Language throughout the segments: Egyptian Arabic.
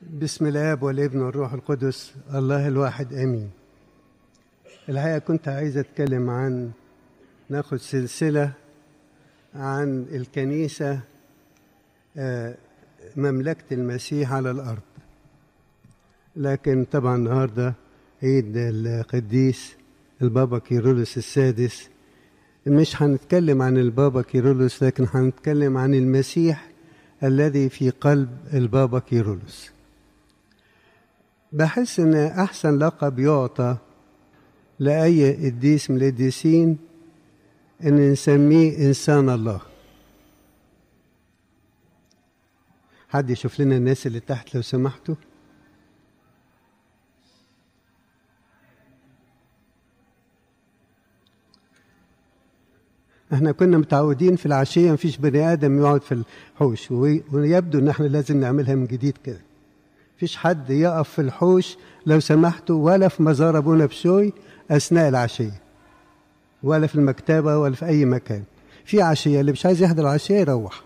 بسم الاب والابن والروح القدس الله الواحد امين الحقيقه كنت عايز اتكلم عن ناخد سلسله عن الكنيسه آه، مملكه المسيح على الارض لكن طبعا النهارده عيد القديس البابا كيرلس السادس مش هنتكلم عن البابا كيرلس لكن هنتكلم عن المسيح الذي في قلب البابا كيرلس بحس ان احسن لقب يعطى لاي قديس من القديسين ان نسميه انسان الله حد يشوف لنا الناس اللي تحت لو سمحتوا احنا كنا متعودين في العشية مفيش بني آدم يقعد في الحوش ويبدو ان احنا لازم نعملها من جديد كده مفيش حد يقف في الحوش لو سمحتوا ولا في مزار ابونا بشوي اثناء العشية ولا في المكتبة ولا في اي مكان في عشية اللي مش عايز يحضر العشية يروح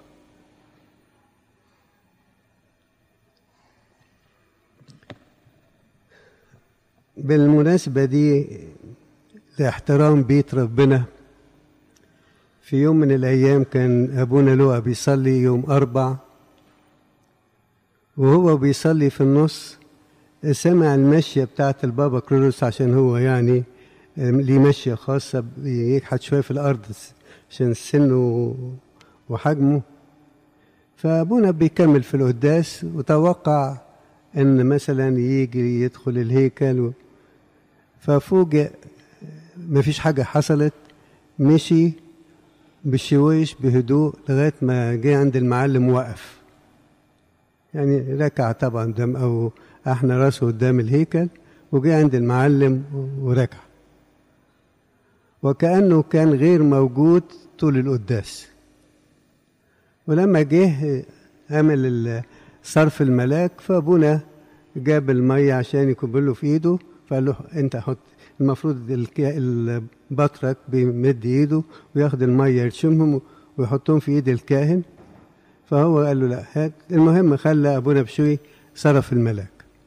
بالمناسبة دي لاحترام بيت ربنا في يوم من الأيام كان أبونا لؤى بيصلي يوم أربع وهو بيصلي في النص سمع المشية بتاعت البابا كرولوس عشان هو يعني ليه مشية خاصة بيكحت شوية في الأرض عشان سنه وحجمه فأبونا بيكمل في القداس وتوقع إن مثلا يجي يدخل الهيكل ففوجئ مفيش حاجة حصلت مشي بشويش بهدوء لغاية ما جه عند المعلم وقف يعني ركع طبعا قدام أو احنا راسه قدام الهيكل وجه عند المعلم وركع وكأنه كان غير موجود طول القداس ولما جه عمل صرف الملاك فابونا جاب المية عشان يكب له في ايده فقال له انت حط المفروض البطرك بيمد ايده وياخد الميه يرشمهم ويحطهم في ايد الكاهن فهو قال له لا هات المهم خلى ابونا بشوي صرف الملاك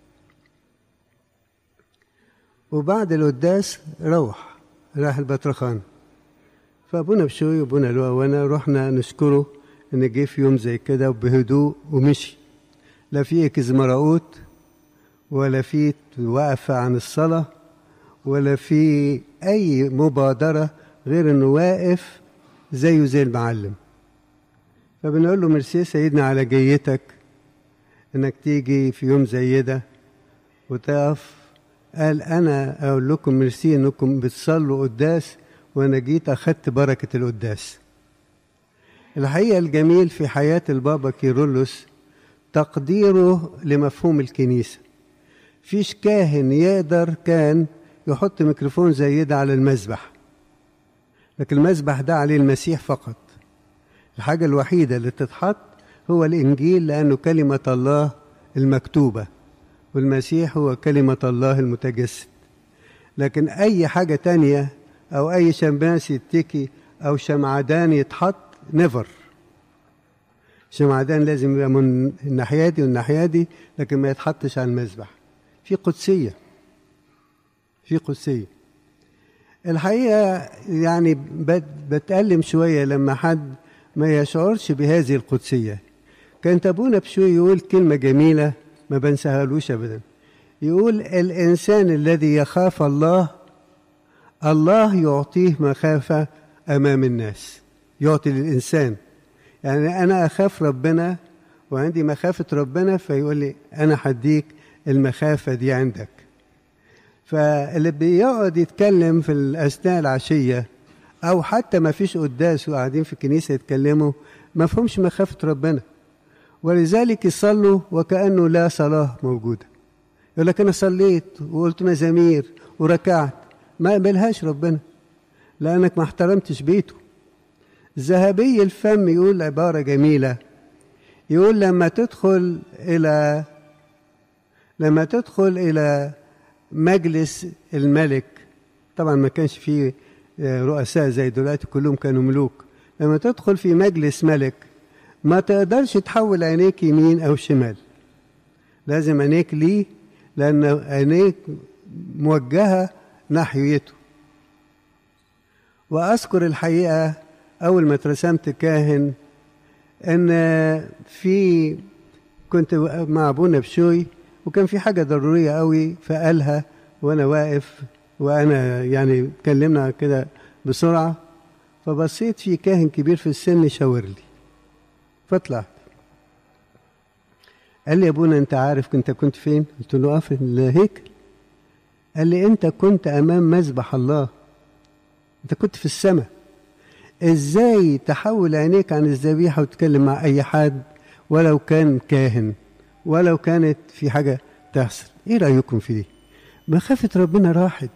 وبعد القداس روح راح البطرخان فابونا بشوي وابونا لؤى وانا رحنا نشكره ان جه في يوم زي كده وبهدوء ومشي لا في كزمراؤوت ولا في وقفه عن الصلاه ولا في أي مبادرة غير إنه واقف زيه زي المعلم فبنقول له ميرسي سيدنا على جيتك إنك تيجي في يوم زي ده وتقف قال أنا أقول لكم ميرسي إنكم بتصلوا قداس وأنا جيت أخدت بركة القداس الحقيقة الجميل في حياة البابا كيرلس تقديره لمفهوم الكنيسة فيش كاهن يقدر كان يحط ميكروفون زي ده على المذبح لكن المذبح ده عليه المسيح فقط الحاجة الوحيدة اللي تتحط هو الإنجيل لأنه كلمة الله المكتوبة والمسيح هو كلمة الله المتجسد لكن أي حاجة تانية أو أي شماس يتكي أو شمعدان يتحط نيفر شمعدان لازم يبقى من الناحية دي والناحية دي لكن ما يتحطش على المذبح في قدسيه في قدسية الحقيقة يعني بتألم شوية لما حد ما يشعرش بهذه القدسية كانت أبونا بشوي يقول كلمة جميلة ما بنساهالوش أبدا يقول الإنسان الذي يخاف الله الله يعطيه مخافة أمام الناس يعطي للإنسان يعني أنا أخاف ربنا وعندي مخافة ربنا فيقول لي أنا هديك المخافة دي عندك فاللي بيقعد يتكلم في اثناء العشيه او حتى ما فيش قداس وقاعدين في الكنيسه يتكلموا ما فهمش مخافه ربنا ولذلك يصلوا وكانه لا صلاه موجوده يقول لك انا صليت وقلت مزامير وركعت ما قبلهاش ربنا لانك ما احترمتش بيته ذهبي الفم يقول عباره جميله يقول لما تدخل الى لما تدخل الى مجلس الملك طبعا ما كانش فيه رؤساء زي دلوقتي كلهم كانوا ملوك لما تدخل في مجلس ملك ما تقدرش تحول عينيك يمين او شمال لازم عينيك ليه لأن عينيك موجهة ناحيته وأذكر الحقيقة أول ما اترسمت كاهن إن في كنت مع أبونا بشوي وكان في حاجة ضرورية قوي فقالها وأنا واقف وأنا يعني اتكلمنا كده بسرعة فبصيت في كاهن كبير في السن شاور لي فطلعت قال لي يا ابونا انت عارف انت كنت فين قلت له اه في الهيكل قال لي انت كنت امام مذبح الله انت كنت في السماء ازاي تحول عينيك عن الذبيحه وتتكلم مع اي حد ولو كان كاهن ولو كانت في حاجه تحصل ايه رايكم في دي مخافه ربنا راحت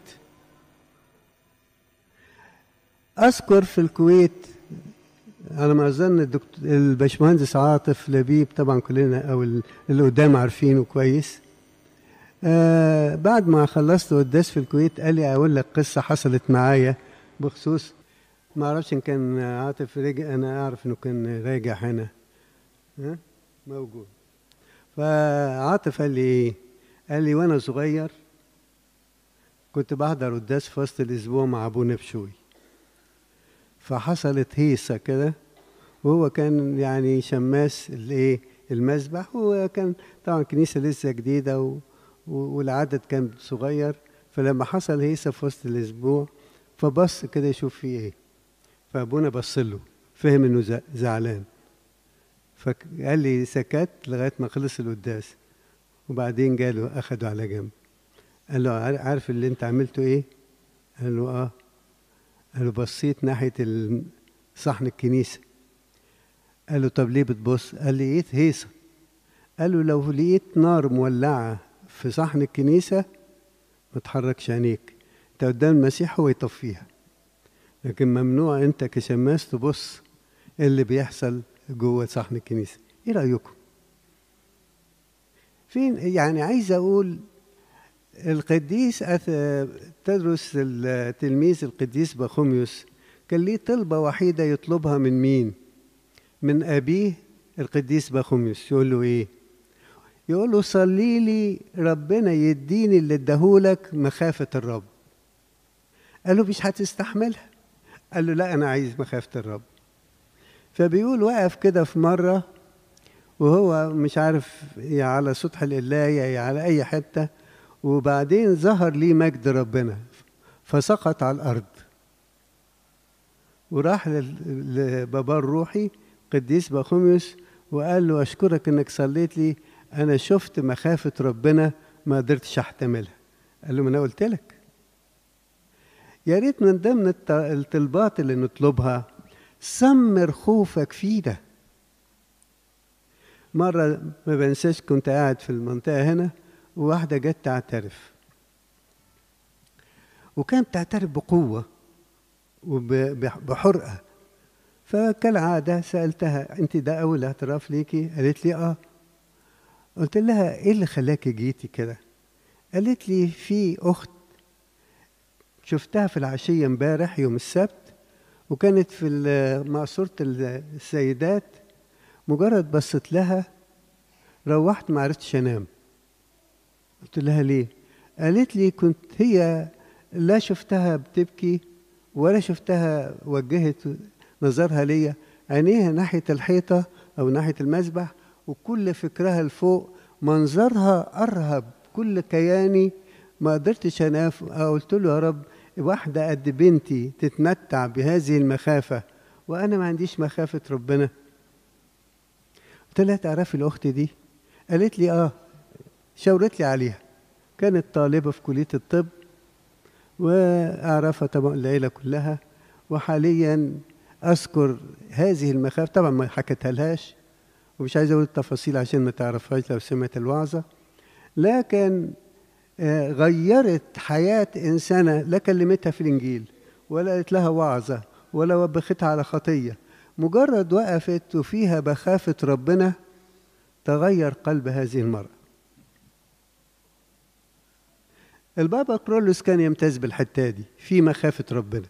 اذكر في الكويت على ما اظن الدكتور الباشمهندس عاطف لبيب طبعا كلنا او اللي قدام عارفينه كويس آه بعد ما خلصت قداس في الكويت قال لي اقول لك قصه حصلت معايا بخصوص ما اعرفش ان كان عاطف رجع انا اعرف انه كان راجع هنا ها موجود فعاطف قال لي ايه قال لي وانا صغير كنت بحضر قداس في وسط الاسبوع مع ابونا بشوي فحصلت هيصة كده وهو كان يعني شماس الايه المسبح وكان طبعا كنيسة لسه جديدة و... والعدد كان صغير فلما حصل هيصة في وسط الأسبوع فبص كده يشوف فيه إيه فأبونا بص له فهم إنه زعلان فقال لي سكت لغاية ما خلص القداس وبعدين جاله أخده على جنب قال له عارف اللي أنت عملته إيه؟ قال له آه قال له بصيت ناحية صحن الكنيسة قال له طب ليه بتبص؟ قال لي لقيت هيصة قال له لو لقيت نار مولعة في صحن الكنيسة ما تحركش عينيك انت قدام المسيح هو يطفيها لكن ممنوع انت كشماس تبص اللي بيحصل جوه صحن الكنيسة ايه رأيكم؟ فين يعني عايز اقول القديس أث... تدرس التلميذ القديس بخوميوس كان ليه طلبة وحيدة يطلبها من مين؟ من أبيه القديس بخوميوس يقول له إيه؟ يقول له صلي لي ربنا يديني اللي اداهولك مخافة الرب قال له مش هتستحملها قال له لا أنا عايز مخافة الرب فبيقول وقف كده في مرة وهو مش عارف يا على سطح القلاية يا على أي حتة وبعدين ظهر لي مجد ربنا فسقط على الأرض وراح لبابا الروحي قديس بخوميوس وقال له أشكرك إنك صليت لي أنا شفت مخافة ربنا ما قدرتش أحتملها قال له ما أنا قلت لك يا ريت من ضمن الطلبات اللي نطلبها سمر خوفك فينا مرة ما بنساش كنت قاعد في المنطقة هنا وواحدة جت تعترف وكانت تعترف بقوة وبحرقة فكالعادة سألتها أنت ده أول اعتراف ليكي؟ قالت لي آه قلت لها إيه اللي خلاكي جيتي كده؟ قالت لي في أخت شفتها في العشية امبارح يوم السبت وكانت في مقصورة السيدات مجرد بصت لها روحت ما عرفتش انام قلت لها ليه قالت لي كنت هي لا شفتها بتبكي ولا شفتها وجهت نظرها ليا عينيها ناحية الحيطة أو ناحية المسبح وكل فكرها لفوق منظرها أرهب كل كياني ما قدرتش أنام قلت له يا رب واحدة قد بنتي تتمتع بهذه المخافة وأنا ما عنديش مخافة ربنا قلت لها تعرفي الأخت دي قالت لي آه شاورت لي عليها كانت طالبة في كلية الطب وأعرفها طبعا العيلة كلها وحاليا أذكر هذه المخافة طبعا ما حكيتها لهاش ومش عايز أقول التفاصيل عشان ما تعرفهاش لو سمعت الوعظة لكن غيرت حياة إنسانة لا كلمتها في الإنجيل ولا قالت لها وعظة ولا وبختها على خطية مجرد وقفت وفيها بخافة ربنا تغير قلب هذه المرأة البابا كرولوس كان يمتاز بالحتة دي في مخافة ربنا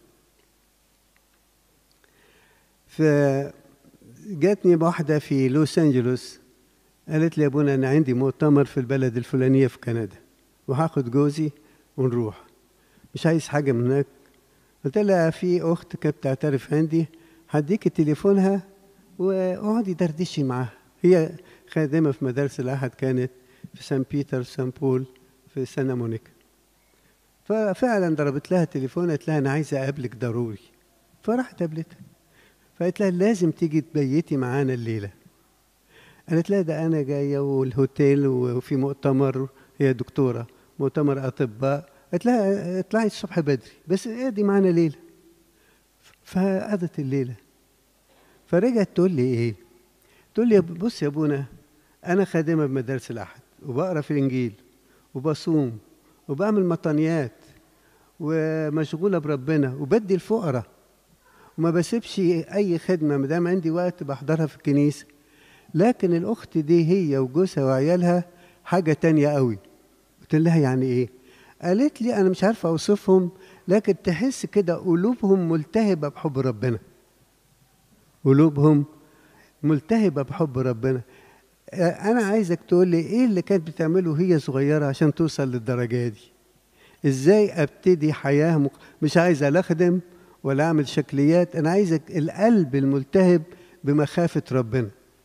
فجاتني واحدة في لوس أنجلوس قالت لي يا ابونا انا عندي مؤتمر في البلد الفلانيه في كندا وهاخد جوزي ونروح مش عايز حاجه من هناك قلت لها في اخت كانت بتعترف عندي هديك تليفونها واقعدي دردشي معاها هي خادمه في مدارس الاحد كانت في سان بيتر سان بول في سانا مونيكا ففعلا ضربت لها تليفون قالت لها انا عايزه اقابلك ضروري فراحت قابلتها فقالت لها لازم تيجي تبيتي معانا الليله قالت لها ده انا جايه والهوتيل وفي مؤتمر هي دكتوره مؤتمر اطباء قالت لها اطلعي الصبح بدري بس اقضي معانا ليله فقضت الليله فرجعت تقول لي ايه تقول لي بص يا ابونا انا خادمه بمدارس الاحد وبقرا في الانجيل وبصوم وبعمل مطانيات ومشغوله بربنا وبدي الفقراء وما بسيبش اي خدمه ما دام عندي وقت بحضرها في الكنيسه لكن الاخت دي هي وجوزها وعيالها حاجه تانية قوي قلت لها يعني ايه قالت لي انا مش عارفه اوصفهم لكن تحس كده قلوبهم ملتهبه بحب ربنا قلوبهم ملتهبه بحب ربنا انا عايزك تقول لي ايه اللي كانت بتعمله هي صغيره عشان توصل للدرجه دي ازاي ابتدي حياه مق... مش عايز لا اخدم ولا اعمل شكليات انا عايزك القلب الملتهب بمخافه ربنا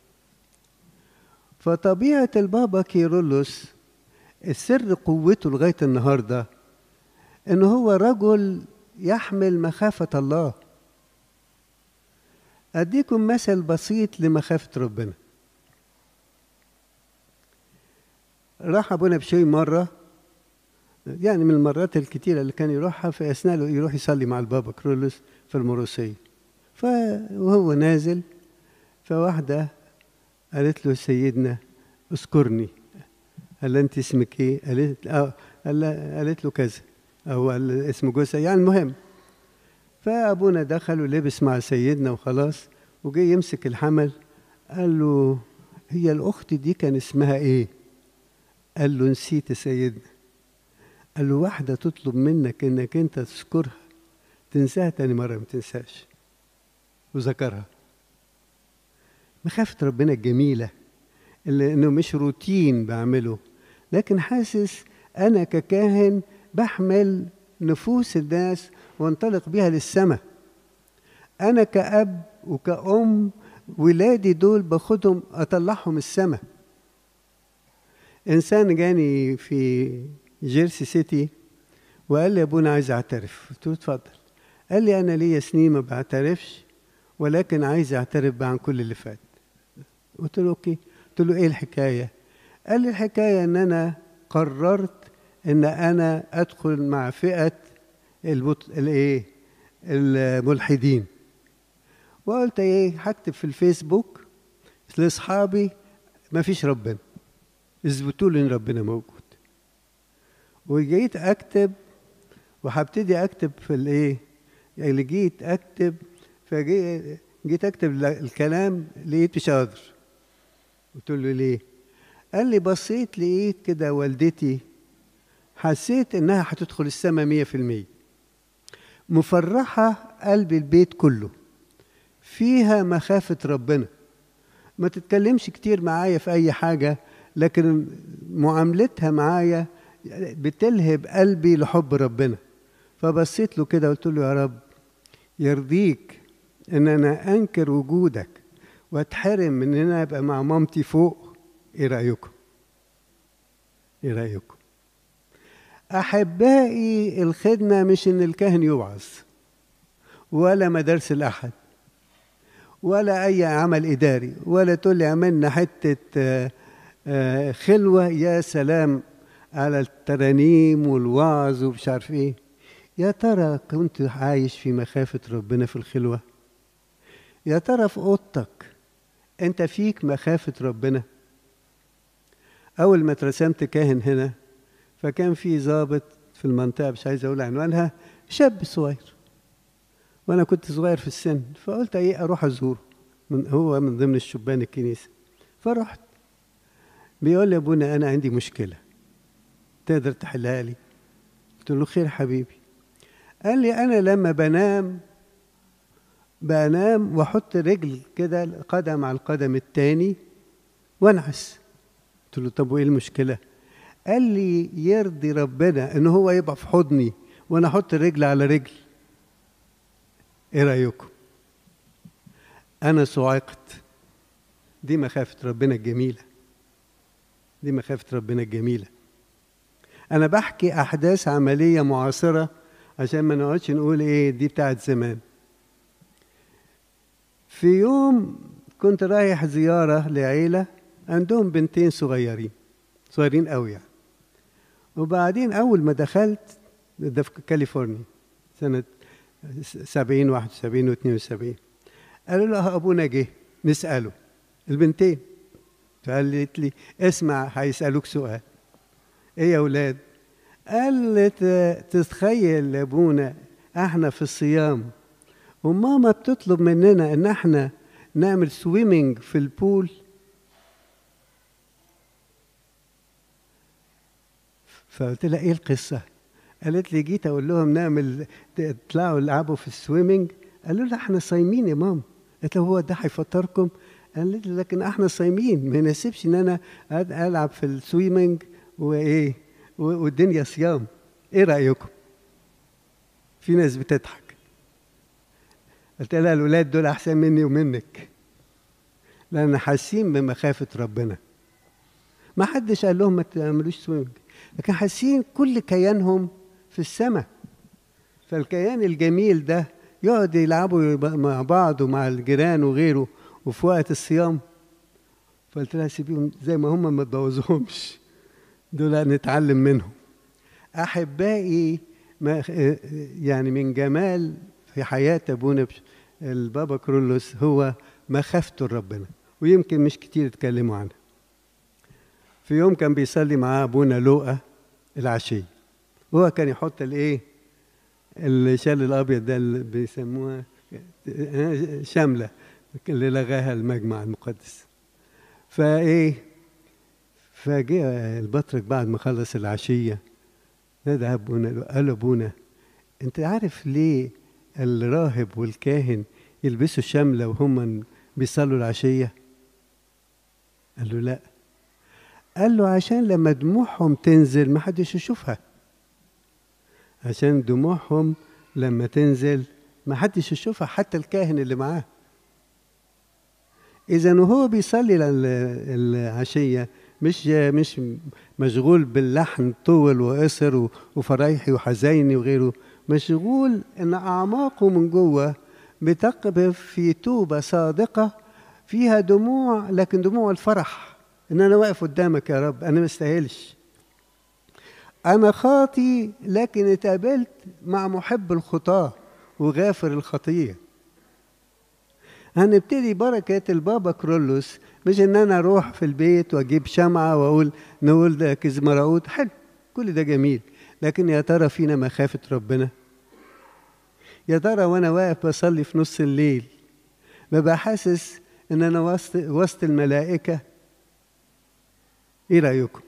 فطبيعه البابا كيرلس السر قوته لغايه النهارده ان هو رجل يحمل مخافه الله اديكم مثل بسيط لمخافه ربنا راح ابونا بشوي مره يعني من المرات الكتيره اللي كان يروحها في اثناء يروح يصلي مع البابا كرولوس في المروسيه فوهو نازل فواحده قالت له سيدنا اذكرني قال لها انت اسمك ايه؟ قالت اه قال قالت له كذا او قال اسم جوزها يعني المهم فابونا دخل ولبس مع سيدنا وخلاص وجه يمسك الحمل قال له هي الاخت دي كان اسمها ايه؟ قال له نسيت يا سيدنا قال له واحدة تطلب منك انك انت تذكرها تنساها تاني مرة ما تنساش وذكرها مخافة ربنا الجميلة اللي انه مش روتين بعمله لكن حاسس انا ككاهن بحمل نفوس الناس وانطلق بها للسماء انا كأب وكأم ولادي دول باخدهم اطلعهم السماء انسان جاني في جيرسي سيتي وقال لي يا ابونا عايز اعترف قلت له اتفضل قال لي انا ليا سنين ما بعترفش ولكن عايز اعترف بقى عن كل اللي فات قلت له اوكي قلت له ايه الحكايه قال لي الحكايه ان انا قررت ان انا ادخل مع فئه البط... الايه الملحدين وقلت ايه هكتب في الفيسبوك لاصحابي ما فيش ربنا اثبتوا لي ان ربنا موجود وجيت اكتب وهبتدي اكتب في الايه يعني جيت اكتب فجيت جيت اكتب الكلام لقيت مش قادر قلت له ليه قال لي بصيت لقيت كده والدتي حسيت انها هتدخل السماء مية في المية مفرحة قلب البيت كله فيها مخافة ربنا ما تتكلمش كتير معايا في أي حاجة لكن معاملتها معايا بتلهب قلبي لحب ربنا فبصيت له كده قلت له يا رب يرضيك ان انا انكر وجودك واتحرم من ان انا ابقى مع مامتي فوق ايه رايكم ايه رايكم احبائي الخدمه مش ان الكاهن يوعظ ولا مدارس الاحد ولا اي عمل اداري ولا تقول لي عملنا حته خلوه يا سلام على الترانيم والوعظ ومش عارف ايه يا ترى كنت عايش في مخافة ربنا في الخلوة يا ترى في أوضتك أنت فيك مخافة ربنا أول ما اترسمت كاهن هنا فكان في ضابط في المنطقة مش عايز أقول عنوانها شاب صغير وأنا كنت صغير في السن فقلت إيه أروح أزوره من هو من ضمن الشبان الكنيسة فرحت بيقول لي أبونا أنا عندي مشكلة تقدر تحلها لي قلت له خير حبيبي قال لي انا لما بنام بنام واحط رجل كده قدم على القدم التاني وانعس قلت له طب وايه المشكله قال لي يرضي ربنا ان هو يبقى في حضني وانا احط رجل على رجل ايه رايكم انا صعقت دي مخافه ربنا الجميله دي مخافه ربنا الجميله انا بحكي احداث عمليه معاصره عشان ما نقعدش نقول ايه دي بتاعت زمان في يوم كنت رايح زياره لعيله عندهم بنتين صغيرين صغيرين قوي يعني وبعدين اول ما دخلت ده في كاليفورنيا سنه 70 71 و 72 قالوا له ابونا جه نساله البنتين فقالت لي اسمع هيسالوك سؤال ايه يا اولاد قالت تتخيل يا ابونا احنا في الصيام وماما بتطلب مننا ان احنا نعمل سويمنج في البول فقلت لها ايه القصه قالت لي جيت اقول لهم نعمل تطلعوا العبوا في السويمنج قالوا لها احنا صايمين يا ماما قلت له هو ده هيفطركم قالت لي لكن احنا صايمين ما يناسبش ان انا العب في السويمنج وايه والدنيا صيام ايه رايكم في ناس بتضحك قلت لها الولاد دول احسن مني ومنك لان حاسين بمخافه ربنا ما حدش قال لهم ما تعملوش سويمنج لكن حاسين كل كيانهم في السماء فالكيان الجميل ده يقعد يلعبوا مع بعض ومع الجيران وغيره وفي وقت الصيام فقلت لها سيبيهم زي ما هم ما تبوظوهمش دول نتعلم منهم احبائي ما يعني من جمال في حياه ابونا البابا كرولوس هو مخافته لربنا ويمكن مش كتير اتكلموا عنها في يوم كان بيصلي معاه ابونا لوقا العشيه هو كان يحط الايه الشال الابيض ده اللي بيسموها شامله اللي لغاها المجمع المقدس فايه فجاء البطرك بعد ما خلص العشيه نادى ابونا قال ابونا انت عارف ليه الراهب والكاهن يلبسوا شمله وهم بيصلوا العشيه قال له لا قال له عشان لما دموعهم تنزل ما حدش يشوفها عشان دموعهم لما تنزل ما حدش يشوفها حتى الكاهن اللي معاه اذا وهو بيصلي العشيه مش مش مشغول باللحن طول وقصر وفرايحي وحزيني وغيره مشغول ان اعماقه من جوه بتقبف في توبه صادقه فيها دموع لكن دموع الفرح ان انا واقف قدامك يا رب انا ما استاهلش انا خاطي لكن اتقابلت مع محب الخطاه وغافر الخطيه هنبتدي بركة البابا كرولوس مش ان انا اروح في البيت واجيب شمعة واقول نقول ده كزمراؤوت حلو كل ده جميل لكن يا ترى فينا مخافة ربنا يا ترى وانا واقف بصلي في نص الليل ببقى حاسس ان انا وسط وسط الملائكة ايه رأيكم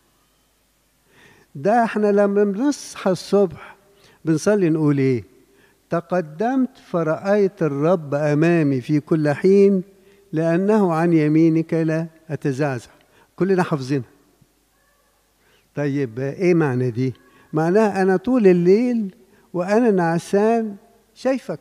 ده احنا لما بنصحى الصبح بنصلي نقول ايه تقدمت فرأيت الرب أمامي في كل حين لأنه عن يمينك لا أتزعزع كلنا حافظينها طيب إيه معنى دي؟ معناها أنا طول الليل وأنا نعسان شايفك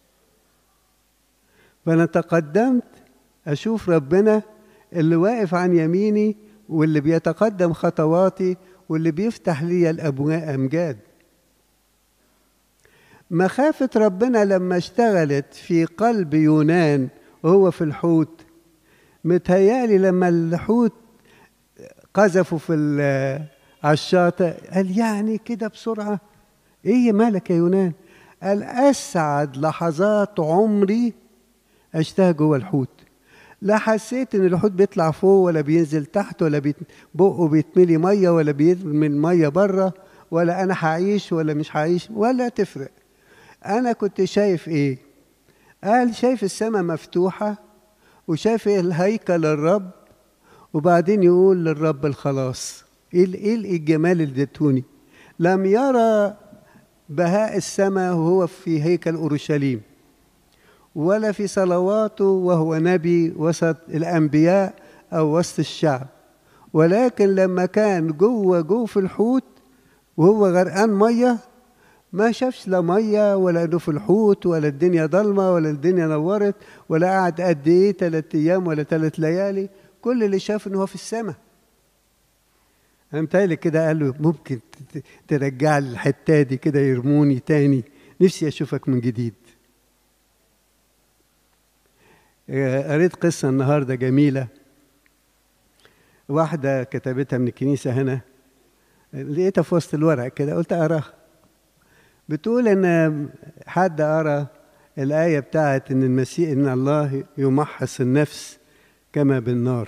فأنا تقدمت أشوف ربنا اللي واقف عن يميني واللي بيتقدم خطواتي واللي بيفتح لي الأبواب أمجاد مخافة ربنا لما اشتغلت في قلب يونان وهو في الحوت متهيالي لما الحوت قذفوا في على الشاطئ قال يعني كده بسرعة ايه مالك يا يونان قال أسعد لحظات عمري عشتها جوه الحوت لا حسيت ان الحوت بيطلع فوق ولا بينزل تحت ولا بيت... بقه بيتملي ميه ولا بيرمي الميه بره ولا انا هعيش ولا مش هعيش ولا تفرق انا كنت شايف ايه قال شايف السماء مفتوحه وشايف الهيكل الرب وبعدين يقول للرب الخلاص ايه ايه الجمال اللي اديتوني لم يرى بهاء السماء وهو في هيكل اورشليم ولا في صلواته وهو نبي وسط الانبياء او وسط الشعب ولكن لما كان جوه جوه الحوت وهو غرقان ميه ما شافش لا ميه ولا انه في الحوت ولا الدنيا ضلمه ولا الدنيا نورت ولا قعد قد ايه ثلاث ايام ولا ثلاث ليالي كل اللي شاف ان هو في السماء انا متهيألي كده قال له ممكن ترجع لي الحته دي كده يرموني تاني نفسي اشوفك من جديد قريت قصه النهارده جميله واحده كتبتها من الكنيسه هنا لقيتها في وسط الورق كده قلت اقراها بتقول ان حد قرا الايه بتاعت ان المسيح ان الله يمحص النفس كما بالنار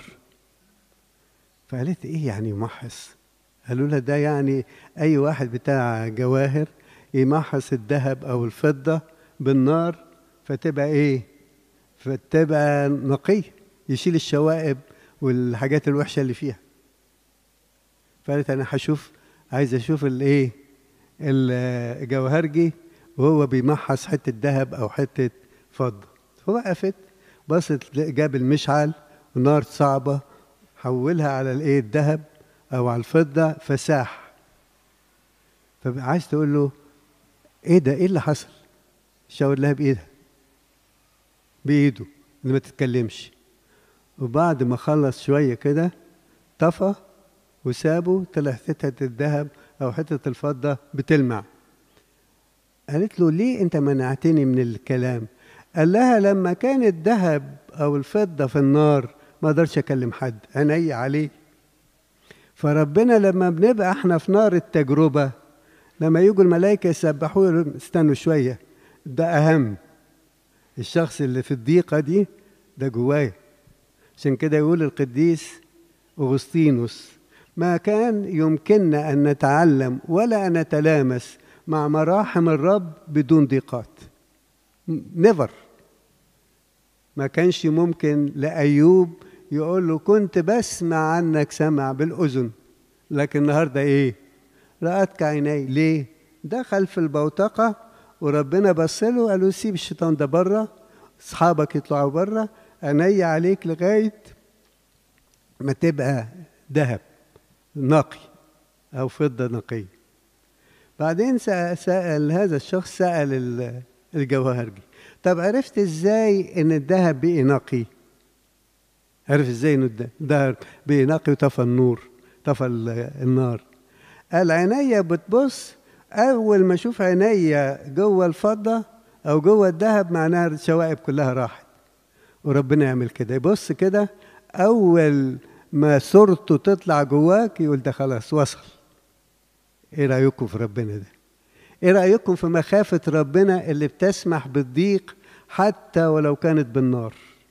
فقالت ايه يعني يمحص قالوا لها ده يعني اي واحد بتاع جواهر يمحص الذهب او الفضه بالنار فتبقى ايه فتبقى نقيه يشيل الشوائب والحاجات الوحشه اللي فيها فقالت انا هشوف عايز اشوف الايه الجوهرجي وهو بيمحص حته ذهب او حته فضه فوقفت بصت جاب المشعل ونار صعبه حولها على الايه الذهب او على الفضه فساح فعايز تقول له ايه ده ايه اللي حصل شاور لها بايدها بايده اللي ما تتكلمش وبعد ما خلص شويه كده طفى وسابه طلع حته الذهب او حته الفضه بتلمع قالت له ليه انت منعتني من الكلام قال لها لما كان الذهب او الفضه في النار ما اقدرش اكلم حد عيني عليه فربنا لما بنبقى احنا في نار التجربه لما يجوا الملائكه يسبحوا استنوا شويه ده اهم الشخص اللي في الضيقه دي ده جوايا عشان كده يقول القديس اغسطينوس ما كان يمكننا ان نتعلم ولا ان نتلامس مع مراحم الرب بدون ضيقات نيفر ما كانش ممكن لايوب يقول له كنت بسمع عنك سمع بالاذن لكن النهارده ايه رأتك عيني ليه دخل في البوتقه وربنا بص له قال له سيب الشيطان ده بره اصحابك يطلعوا بره عيني عليك لغايه ما تبقى ذهب نقي او فضه نقيه بعدين سأل هذا الشخص سأل الجوهرجي طب عرفت ازاي ان الذهب بقي نقي عرف ازاي ان الذهب بقي نقي وطفى النور طفى النار قال عينيا بتبص اول ما اشوف عينيا جوه الفضه او جوه الذهب معناها الشوائب كلها راحت وربنا يعمل كده يبص كده اول ما صورته تطلع جواك يقول ده خلاص وصل ايه رايكم في ربنا ده ايه رايكم في مخافه ربنا اللي بتسمح بالضيق حتى ولو كانت بالنار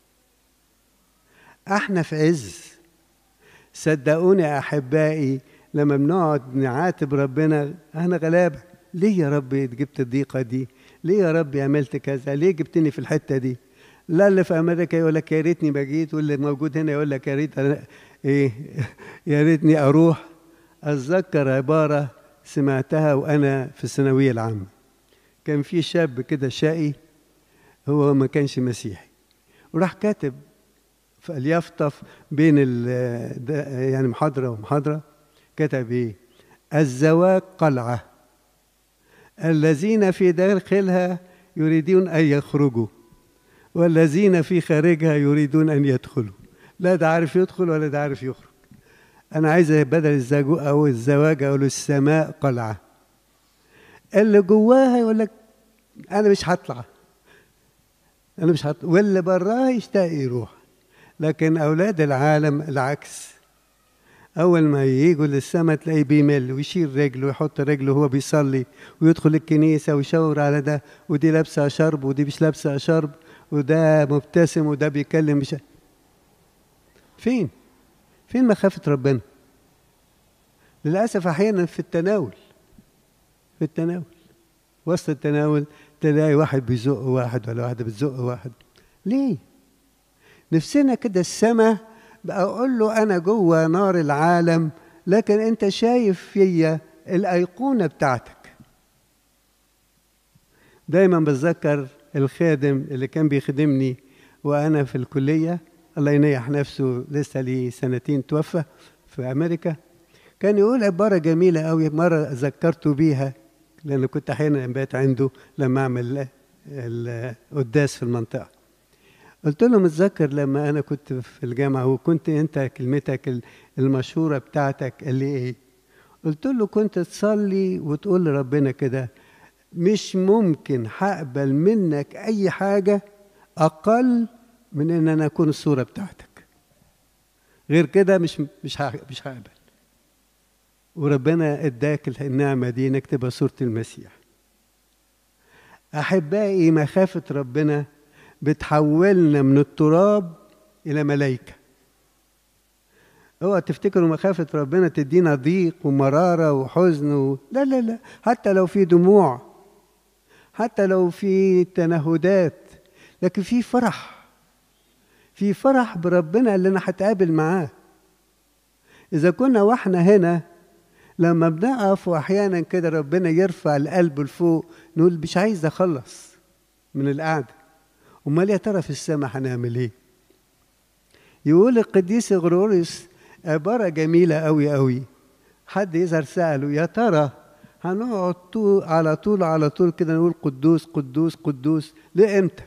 احنا في عز صدقوني يا احبائي لما بنقعد نعاتب ربنا انا غلابه ليه يا رب جبت الضيقه دي ليه يا رب عملت كذا ليه جبتني في الحته دي لا اللي في امريكا يقول لك يا ريتني ما جيت واللي موجود هنا يقول لك يا ريت أنا ايه يا ريتني اروح اتذكر عباره سمعتها وانا في الثانويه العامه كان في شاب كده شقي هو ما كانش مسيحي وراح كاتب فليفطف بين يعني محاضره ومحاضره كتب ايه الزواج قلعه الذين في داخلها يريدون ان يخرجوا والذين في خارجها يريدون ان يدخلوا لا ده عارف يدخل ولا ده عارف يخرج انا عايز بدل الزواج او الزواج اقول السماء قلعه اللي جواها يقول لك انا مش هطلع انا مش هطلع واللي براها يشتاق يروح لكن اولاد العالم العكس اول ما يجوا للسماء تلاقيه بيمل ويشيل رجله ويحط رجله وهو بيصلي ويدخل الكنيسه ويشاور على ده ودي لابسه شرب ودي مش لابسه شرب وده مبتسم وده بيتكلم مش فين فين مخافة ربنا للأسف أحيانا في التناول في التناول وسط التناول تلاقي واحد بيزق واحد ولا واحدة بتزق واحد ليه نفسنا كده السماء بقى أقول له أنا جوه نار العالم لكن أنت شايف فيا الأيقونة بتاعتك دايما بتذكر الخادم اللي كان بيخدمني وأنا في الكلية الله ينيح نفسه لسه لي سنتين توفى في امريكا كان يقول عباره جميله قوي مره ذكرته بيها لان كنت احيانا بقيت عنده لما اعمل القداس في المنطقه قلت له متذكر لما انا كنت في الجامعه وكنت انت كلمتك المشهوره بتاعتك اللي ايه قلت له كنت تصلي وتقول لربنا كده مش ممكن هقبل منك اي حاجه اقل من ان انا اكون الصوره بتاعتك غير كده مش مش مش هقبل وربنا اداك النعمه دي انك تبقى صوره المسيح احبائي مخافه ربنا بتحولنا من التراب الى ملائكه اوعى تفتكروا مخافه ربنا تدينا ضيق ومراره وحزن و... لا لا لا حتى لو في دموع حتى لو في تنهدات لكن في فرح في فرح بربنا اللي انا هتقابل معاه اذا كنا واحنا هنا لما بنقف واحيانا كده ربنا يرفع القلب لفوق نقول مش عايز اخلص من القعده امال يا ترى في السماء هنعمل ايه يقول القديس غروريس عبارة جميلة أوي أوي حد يظهر سأله يا ترى هنقعد طول على طول على طول كده نقول قدوس قدوس قدوس لإمتى؟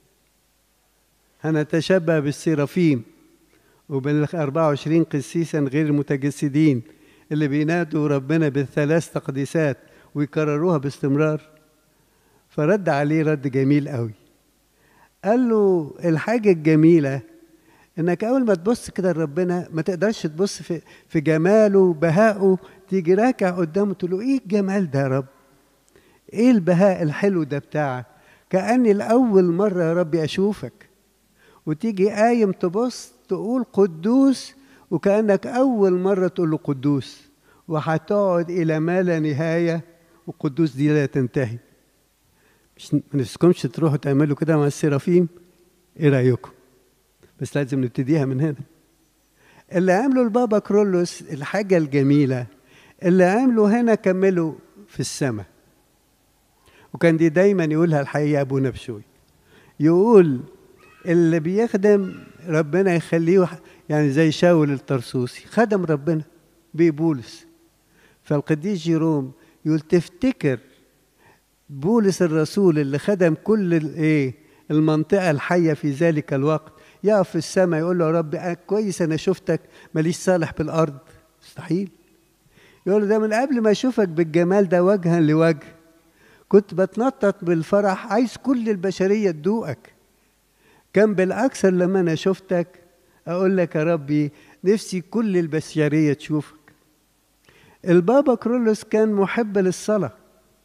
هنتشبه بالسرافيم وبال 24 قسيسا غير المتجسدين اللي بينادوا ربنا بالثلاث تقديسات ويكرروها باستمرار فرد عليه رد جميل قوي قال له الحاجة الجميلة انك اول ما تبص كده لربنا ما تقدرش تبص في في جماله وبهائه تيجي راكع قدامه تقول له ايه الجمال ده يا رب ايه البهاء الحلو ده بتاعك كاني لاول مره يا ربي اشوفك وتيجي قايم تبص تقول قدوس وكانك اول مره تقول له قدوس وهتقعد الى ما لا نهايه والقدوس دي لا تنتهي مش ما نفسكمش تروحوا تعملوا كده مع السرافيم ايه رايكم بس لازم نبتديها من هنا اللي عمله البابا كرولوس الحاجة الجميلة اللي عمله هنا كمله في السماء وكان دي دايما يقولها الحقيقة أبونا بشوي يقول اللي بيخدم ربنا يخليه يعني زي شاول الطرسوسي خدم ربنا ببولس فالقديس جيروم يقول تفتكر بولس الرسول اللي خدم كل الايه المنطقة الحية في ذلك الوقت يقف في السماء يقول له يا رب كويس انا شفتك ماليش صالح بالارض مستحيل يقول له ده من قبل ما اشوفك بالجمال ده وجها لوجه كنت بتنطط بالفرح عايز كل البشريه تدوقك كان بالاكثر لما انا شفتك اقول لك يا ربي نفسي كل البشريه تشوفك البابا كرولوس كان محب للصلاه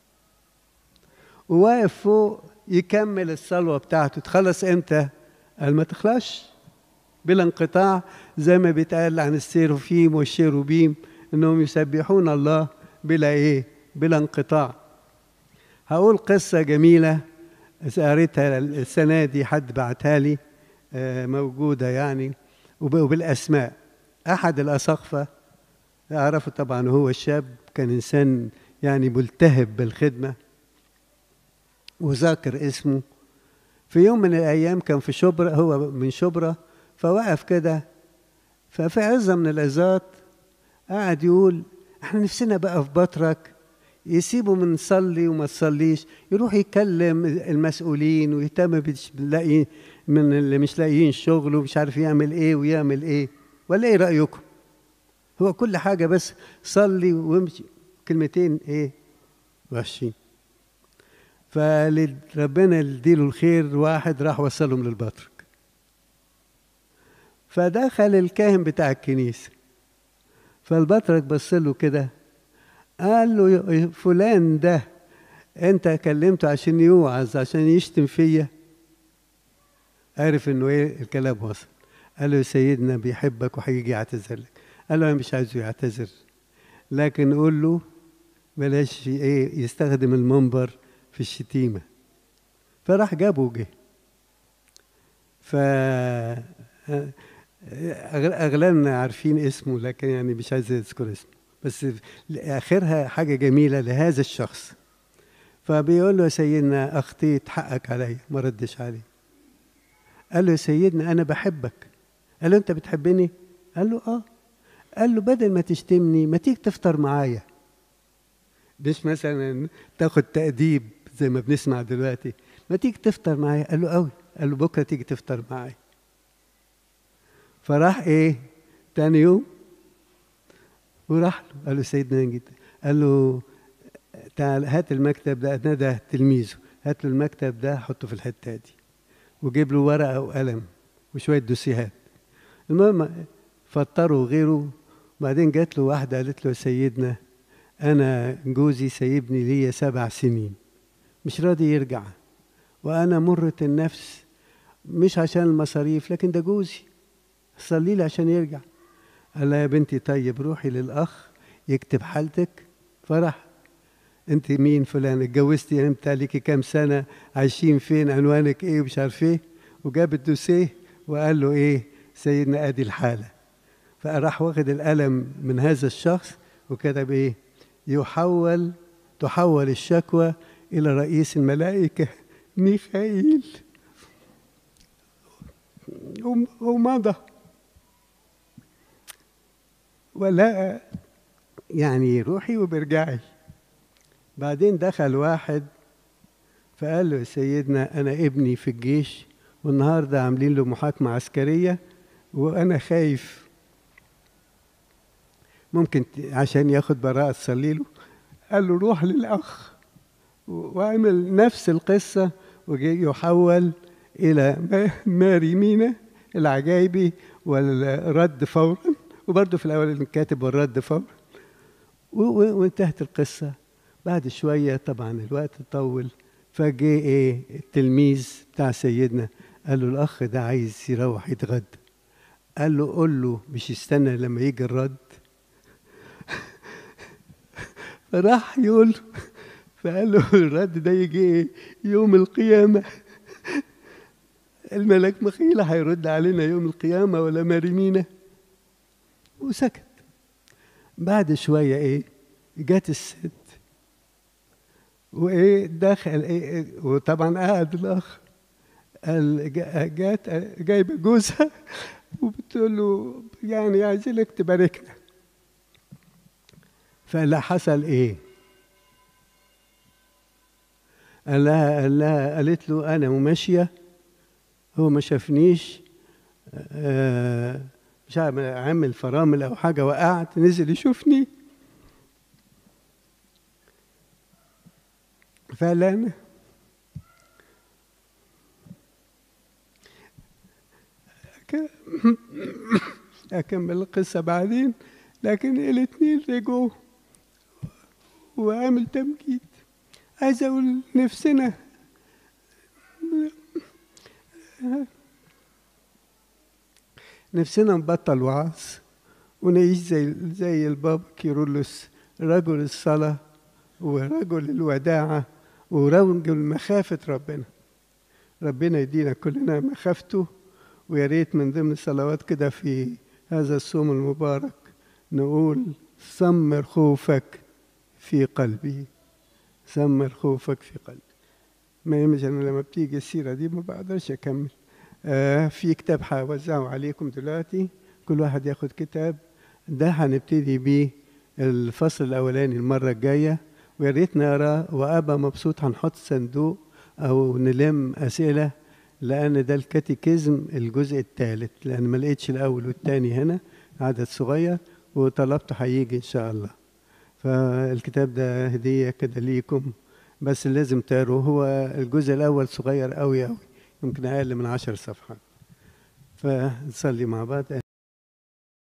وواقف فوق يكمل الصلوه بتاعته تخلص امتى قال ما تخلصش بلا انقطاع زي ما بيتقال عن السيروفيم والشيروبيم انهم يسبحون الله بلا ايه بلا انقطاع هقول قصة جميلة قريتها السنة دي حد بعتها لي موجودة يعني وبالأسماء أحد الأساقفة أعرفه طبعا هو الشاب كان إنسان يعني ملتهب بالخدمة وذاكر اسمه في يوم من الايام كان في شبرا هو من شبرا فوقف كده ففي عزه من العظات قعد يقول احنا نفسنا بقى في بطرك يسيبوا من نصلي وما تصليش يروح يكلم المسؤولين ويهتم باللاقي من اللي مش لاقيين شغل ومش عارف يعمل ايه ويعمل ايه ولا ايه رايكم هو كل حاجه بس صلي وامشي كلمتين ايه وحشين فربنا يديله الخير واحد راح وصلهم للبطرك فدخل الكاهن بتاع الكنيسة فالبطرك بص له كده قال له فلان ده انت كلمته عشان يوعظ عشان يشتم فيا عرف انه ايه الكلام وصل قال له سيدنا بيحبك وهيجي يعتذر لك قال له انا مش عايزه يعتذر لكن قول له بلاش ايه يستخدم المنبر في الشتيمة فراح جابه وجه ف أغلبنا عارفين اسمه لكن يعني مش عايز أذكر اسمه بس آخرها حاجة جميلة لهذا الشخص فبيقول له يا سيدنا أخطيت حقك عليا ما ردش عليه قال له يا سيدنا أنا بحبك قال له أنت بتحبني قال له آه قال له بدل ما تشتمني ما تيجي تفطر معايا مش مثلا تاخد تأديب زي ما بنسمع دلوقتي ما تيجي تفطر معايا قال له قوي قال له بكره تيجي تفطر معايا فراح ايه تاني يوم وراح له قال له سيدنا نجد قال له تعال هات المكتب ده ده, ده تلميذه هات له المكتب ده حطه في الحته دي وجيب له ورقه وقلم وشويه دوسيهات المهم فطروا غيره بعدين جات له واحده قالت له يا سيدنا انا جوزي سايبني ليا سبع سنين مش راضي يرجع وانا مرة النفس مش عشان المصاريف لكن ده جوزي صلي لي عشان يرجع قال لها يا بنتي طيب روحي للاخ يكتب حالتك فرح انت مين فلان اتجوزتي امتى ليكي كام سنه عايشين فين عنوانك ايه ومش عارف ايه وجاب الدوسيه وقال له ايه سيدنا ادي الحاله فراح واخد القلم من هذا الشخص وكتب ايه يحول تحول الشكوى الى رئيس الملائكه ميخائيل ومضى ولا يعني روحي وبرجعي بعدين دخل واحد فقال له يا سيدنا انا ابني في الجيش والنهارده عاملين له محاكمه عسكريه وانا خايف ممكن عشان ياخد براءه تصلي له قال له روح للاخ وعمل نفس القصه ويحول الى ماري مينا العجايبي والرد فورا وبرضه في الاول كاتب والرد فورا وانتهت القصه بعد شويه طبعا الوقت طول فجه ايه التلميذ بتاع سيدنا قال له الاخ ده عايز يروح يتغدى قال له قول له مش يستنى لما يجي الرد راح يقول له فقال له الرد ده يجي ايه يوم القيامه الملك مخيلة هيرد علينا يوم القيامة ولا مرمينا وسكت بعد شوية ايه جت الست وايه دخل ايه وطبعا قعد الاخ قال جات جايبه جوزها وبتقول له يعني عايزينك تباركنا فلا حصل ايه قال لها قال لها قالت له انا وماشيه هو ما شافنيش آه مش عارف عامل فرامل او حاجه وقعت نزل يشوفني فعلا أكمل القصة بعدين لكن الاثنين رجعوا وعمل تمجيد عايز أقول نفسنا نفسنا نبطل وعظ ونعيش زي زي البابا كيرلس رجل الصلاة ورجل الوداعة ورجل مخافة ربنا ربنا يدينا كلنا مخافته ويا ريت من ضمن الصلوات كده في هذا الصوم المبارك نقول سمر خوفك في قلبي سمر خوفك في قلبي ما يمكن لما بتيجي السيرة دي ما بقدرش أكمل آه في كتاب هوزعه عليكم دلوقتي كل واحد ياخد كتاب ده هنبتدي بيه الفصل الأولاني المرة الجاية ويا ريت نقرا وأبقى مبسوط هنحط صندوق أو نلم أسئلة لأن ده الكاتيكيزم الجزء الثالث لأن ما لقيتش الأول والثاني هنا عدد صغير وطلبته هيجي إن شاء الله فالكتاب ده هدية كده ليكم بس لازم تقروه هو الجزء الأول صغير أوي أوي يمكن أقل من عشر صفحات فنصلي مع بعض